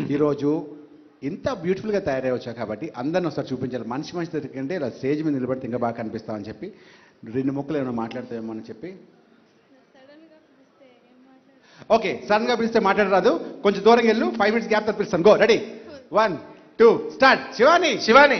ఈరోజు ఇంత బ్యూటిఫుల్గా తయారయ్యొచ్చా కాబట్టి అందరిని ఒకసారి చూపించాలి మనిషి మనిషి దగ్గరికంటే ఇలా స్టేజ్ మీద నిలబడితే ఇంకా బాగా కనిపిస్తామని చెప్పి రెండు ముక్కలు ఏమైనా మాట్లాడతామేమో అని చెప్పి ఓకే సడన్ గా పిలిస్తే మాట్లాడరాదు కొంచెం దూరం వెళ్ళు ఫైవ్ మినిట్స్ గ్యాప్ తో పిలుస్తాను go ready one two start Shivani Shivani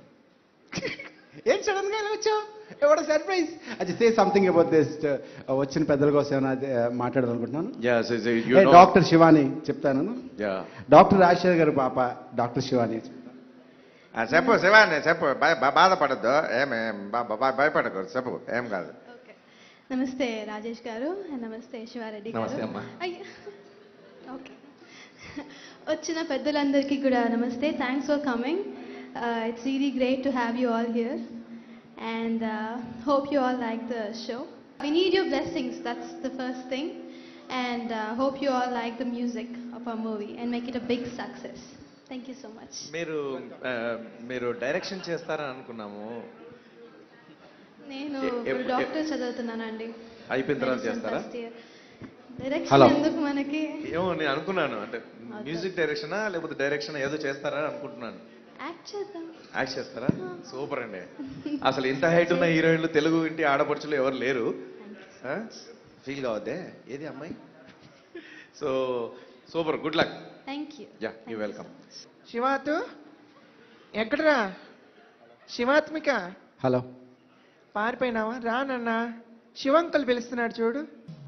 ఏం సడన్ గా ఇలా వచ్చావు ఎవడ సర్ప్రైజ్ అది సే సంథింగ్ అబౌట్ దిస్ వచ్చిన పెద్దల కోసం ఏమైనా uh, మాట్లాడాలనుకుంటున్నాను యూ నో డాక్టర్ శివాని చెప్తాను యా డాక్టర్ రాజశేఖర్ గారి పాప డాక్టర్ శివాని చెప్పు శివాని చెప్పు భయ- బా- బాధపడద్దు ఏమేం భయపడకూడదు చెప్పు ఏం కాదు ఓకే నమస్తే రాజేష్ గారు నమస్తే శివారెడ్డి గారు నమస్తే అమ్మా. అయ్య. ఓకే వచ్చిన పెద్దలందరికీ కూడా నమస్తే thanks for coming it's really great to have you all here and hope you all like the show we need your blessings that's the first thing and hope you all like the music of a movie and make it a big success thank you so much మీరు ఆ, మీరు direction చేస్తారని అనుకున్నాము నేను ఎ- ఇప్పుడు ఎప్- doctor చదువుతున్నానండి అయిపోయిన తర్వాత చేస్తారా డైరెక్షన్ Hello. ఎందుకు మనకి ఏమో నేను అనుకున్నాను అంటే మ్యూజిక్ డైరెక్షనా లేకపోతే డైరెక్షన్ ఏదో చేస్తారా అని అనుకుంటున్నాను యాక్ట్ చేద్దాం యాక్ట్ చేస్తారా సూపర్ అండి అసలు ఇంత హైట్ ఉన్న హీరోయిన్లు తెలుగు ఇంటి ఆడపడుచులు ఎవరు లేరు ఫీల్ కావద్దే ఏది అమ్మాయి so super good luck thank you yeah you welcome శివాతు ఎక్కడరా శివాత్మిక హలో పారిపోయినావా రా నాన్న శివంకులు పిలుస్తున్నాడు చూడు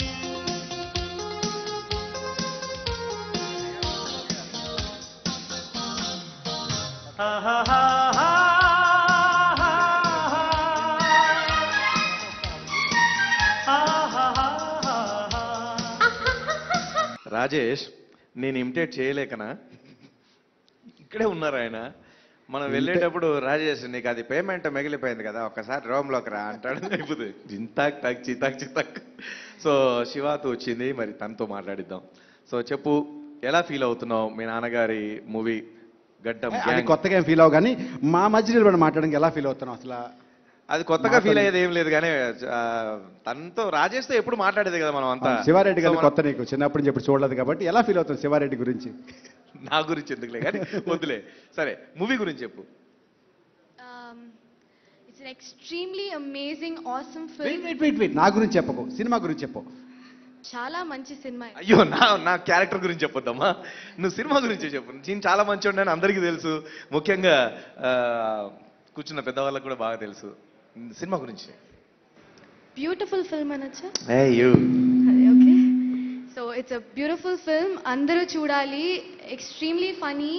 రాజేష్ నేను ఇమిటేట్ చేయలేకనా ఇక్కడే ఉన్నారు ఆయన మనం వెళ్ళేటప్పుడు రాజేష్ నీకు అది పేమెంట్ మిగిలిపోయింది కదా ఒక్కసారి రోమ్ లోకి రా అంటాడు అయిపోతుంది జింతాక్ టక్ చితాక్ చితాక్ సో శివాతో వచ్చింది మరి తనతో మాట్లాడిద్దాం సో చెప్పు ఎలా ఫీల్ అవుతున్నావు మీ నాన్నగారి మూవీ గడ్డం అది gang. కొత్తగా ఏం ఫీల్ అవ్వ కానీ మా మధ్య నిలబడి మాట్లాడడానికి ఎలా ఫీల్ అవుతున్నావు అసలు అది కొత్తగా ఫీల్ అయ్యేది ఏం లేదు కానీ ఆ, తనతో రాజేష్తో ఎప్పుడు మాట్లాడేది కదా మనం అంతా శివారెడ్డి గారి సో మనం- కొత్త నీకు చిన్నప్పటి నుంచి ఎప్పుడు చూడలేదు కాబట్టి ఎలా ఫీల్ అవుతుంది శివారెడ్డి గురించి నా గురించి ఎందుకులే కానీ వద్దులే సరే మూవీ గురించి చెప్పు Um, it's an extremely amazing, awesome wait film. Wait wait wait నా గురించి చెప్పకు సినిమా గురించి చెప్పు చాలా మంచి సినిమా అయ్యో నా నా క్యారెక్టర్ గురించి చెప్పొద్దమ్మా నువ్వు సినిమా గురించి చెప్పు నేను చాలా మంచి అని అందరికీ తెలుసు ముఖ్యంగా ఆ, కూర్చున్న పెద్దవాళ్ళకి కూడా బాగా తెలుసు సినిమా గురించి బ్యూటిఫుల్ ఫిల్మ్ అనొచ్చా you okay so it's a beautiful film అందరూ చూడాలి ఎక్స్ట్రీమ్లీ ఫనీ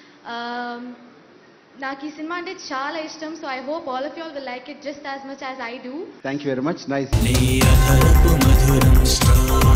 నాకు ఈ సినిమా అంటే చాలా ఇష్టం so I hope all of you all will like it just as much as I do thank you very much nice నీ అధరపు మధురం స్టార్